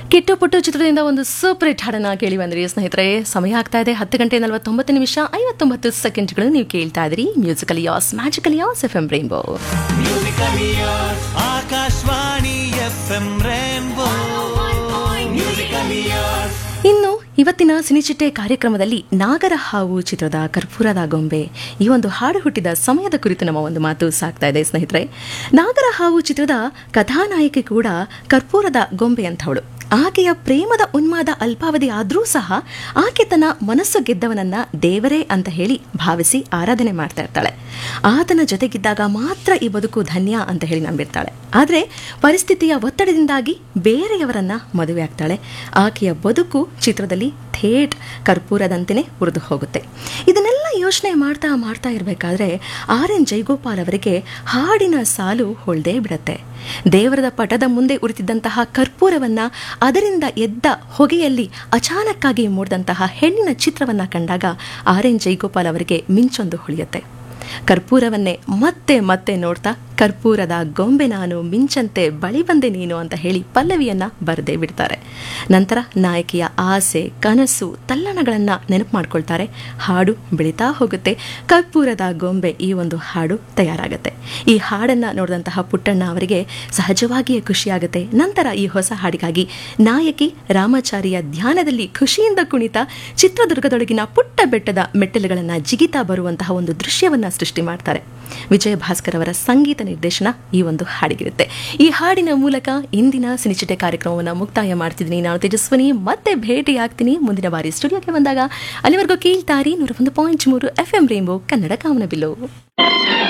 ಕಿಟ್ಟು ಪುಟ್ಟು ಚಿತ್ರದಿಂದ ಒಂದು super hit ಹಾಡನ್ನ ಕೇಳಿ ಬಂದ್ರಿ ಸ್ನೇಹಿತರೆ ಸಮಯ ಆಗ್ತಾ ಇದೆ ಹತ್ತು ಗಂಟೆ ನಲವತ್ತೊಂಬತ್ತು ನಿಮಿಷ ಐವತ್ತೊಂಬತ್ತು ಸೆಕೆಂಡ್ಗಳು ನೀವು ಕೇಳ್ತಾ ಇದ್ರಿ musical as magical as F M rainbow Akashvani F M rainbow ಇನ್ನು ಇವತ್ತಿನ ಸಿನಿಚಿಟ್ಟೆ ಕಾರ್ಯಕ್ರಮದಲ್ಲಿ ನಾಗರ ಹಾವು ಚಿತ್ರದ ಕರ್ಪೂರದ ಗೊಂಬೆ ಈ ಒಂದು ಹಾಡು ಹುಟ್ಟಿದ ಸಮಯದ ಕುರಿತು ನಮ್ಮ ಒಂದು ಮಾತು ಸಾಕ್ತಾ ಇದೆ ಸ್ನೇಹಿತರೆ ನಾಗರ ಹಾವು ಚಿತ್ರದ ಕಥಾನಾಯಕಿ ಕೂಡ ಕರ್ಪೂರದ ಗೊಂಬೆ ಅಂತವಳು ಆಕೆಯ ಪ್ರೇಮದ ಉನ್ಮಾದ ಅಲ್ಪಾವಧಿ ಆದರೂ ಸಹ ಆಕೆ ತನ್ನ ಮನಸ್ಸು ಗೆದ್ದವನನ್ನ ದೇವರೇ ಅಂತ ಹೇಳಿ ಭಾವಿಸಿ ಆರಾಧನೆ ಮಾಡ್ತಾ ಇರ್ತಾಳೆ ಆತನ ಜೊತೆಗಿದ್ದಾಗ ಮಾತ್ರ ಈ ಬದುಕು ಧನ್ಯ ಅಂತ ಹೇಳಿ ನಂಬಿರ್ತಾಳೆ ಆದರೆ ಪರಿಸ್ಥಿತಿಯ ಒತ್ತಡದಿಂದಾಗಿ ಬೇರೆಯವರನ್ನ ಮದುವೆ ಆಗ್ತಾಳೆ ಆಕೆಯ ಬದುಕು ಚಿತ್ರದಲ್ಲಿ ಥೇಟ್ ಕರ್ಪೂರದಂತೆಯೇ ಉರಿದು ಹೋಗುತ್ತೆ ಇದನ್ನೆಲ್ಲ ಯೋಚನೆ ಮಾಡ್ತಾ ಮಾಡ್ತಾ ಇರಬೇಕಾದ್ರೆ ಆರ್ ಎನ್ ಜೈಗೋಪಾಲ್ ಅವರಿಗೆ ಹಾಡಿನ ಸಾಲು ಹೊಳ್ದೇ ಬಿಡತ್ತೆ ದೇವರದ ಪಟದ ಮುಂದೆ ಉರಿತಿದ್ದಂತಹ ಕರ್ಪೂರವನ್ನ ಅದರಿಂದ ಎದ್ದ ಹೊಗೆಯಲ್ಲಿ ಅಚಾನಕ್ಕಾಗಿ ಮೂಡಿದಂತಹ ಹೆಣ್ಣಿನ ಚಿತ್ರವನ್ನ ಕಂಡಾಗ ಆರ್ ಎನ್ ಜೈಗೋಪಾಲ್ ಅವರಿಗೆ ಮಿಂಚೊಂದು ಹೊಳೆಯುತ್ತೆ ಕರ್ಪೂರವನ್ನೇ ಮತ್ತೆ ಮತ್ತೆ ನೋಡ್ತಾ ಕರ್ಪೂರದ ಗೊಂಬೆ ನಾನು ಮಿಂಚಂತೆ ಬಳಿ ಬಂದೆ ನೀನು ಅಂತ ಹೇಳಿ ಪಲ್ಲವಿಯನ್ನ ಬರೆದೇ ಬಿಡ್ತಾರೆ ನಂತರ ನಾಯಕಿಯ ಆಸೆ ಕನಸು ತಲ್ಲಣಗಳನ್ನ ನೆನಪು ಮಾಡ್ಕೊಳ್ತಾರೆ ಹಾಡು ಬೆಳೀತಾ ಹೋಗುತ್ತೆ ಕರ್ಪೂರದ ಗೊಂಬೆ ಈ ಒಂದು ಹಾಡು ತಯಾರಾಗುತ್ತೆ ಈ ಹಾಡನ್ನ ನೋಡಿದಂತಹ ಪುಟ್ಟಣ್ಣ ಅವರಿಗೆ ಸಹಜವಾಗಿಯೇ ಖುಷಿಯಾಗುತ್ತೆ ನಂತರ ಈ ಹೊಸ ಹಾಡಿಗಾಗಿ ನಾಯಕಿ ರಾಮಾಚಾರಿಯ ಧ್ಯಾನದಲ್ಲಿ ಖುಷಿಯಿಂದ ಕುಣಿತ ಚಿತ್ರದುರ್ಗದೊಳಗಿನ ಪುಟ್ಟ ಬೆಟ್ಟದ ಮೆಟ್ಟಲುಗಳನ್ನ ಜಿಗಿತಾ ಬರುವಂತಹ ಒಂದು ದೃಶ್ಯವನ್ನ ಸೃಷ್ಟಿ ಮಾಡ್ತಾರೆ ವಿಜಯ ಭಾಸ್ಕರ್ ಅವರ ಸಂಗೀತ ನಿರ್ದೇಶನ ಈ ಒಂದು ಹಾಡಿಗಿರುತ್ತೆ ಈ ಹಾಡಿನ ಮೂಲಕ ಇಂದಿನ ಸಿನಿಚಿಟೆ ಕಾರ್ಯಕ್ರಮವನ್ನು ಮುಕ್ತಾಯ ಮಾಡ್ತಿದ್ದೀನಿ ನಾನು ತೇಜಸ್ವಿನಿ ಮತ್ತೆ ಭೇಟಿಯಾಗ್ತೀನಿ ಮುಂದಿನ ಬಾರಿ ಸ್ಟುಡಿಯೋಗೆ ಬಂದಾಗ ಅಲ್ಲಿವರೆಗೂ ಕೇಳ್ತಾರಿ ನೂರ ಒಂದು ಪಾಯಿಂಟ್ ಮೂರು ಎಫ್ ಎಂ ರೇಂಬೋ ಕನ್ನಡ ಕಾಮನಬಿಲ್ಲು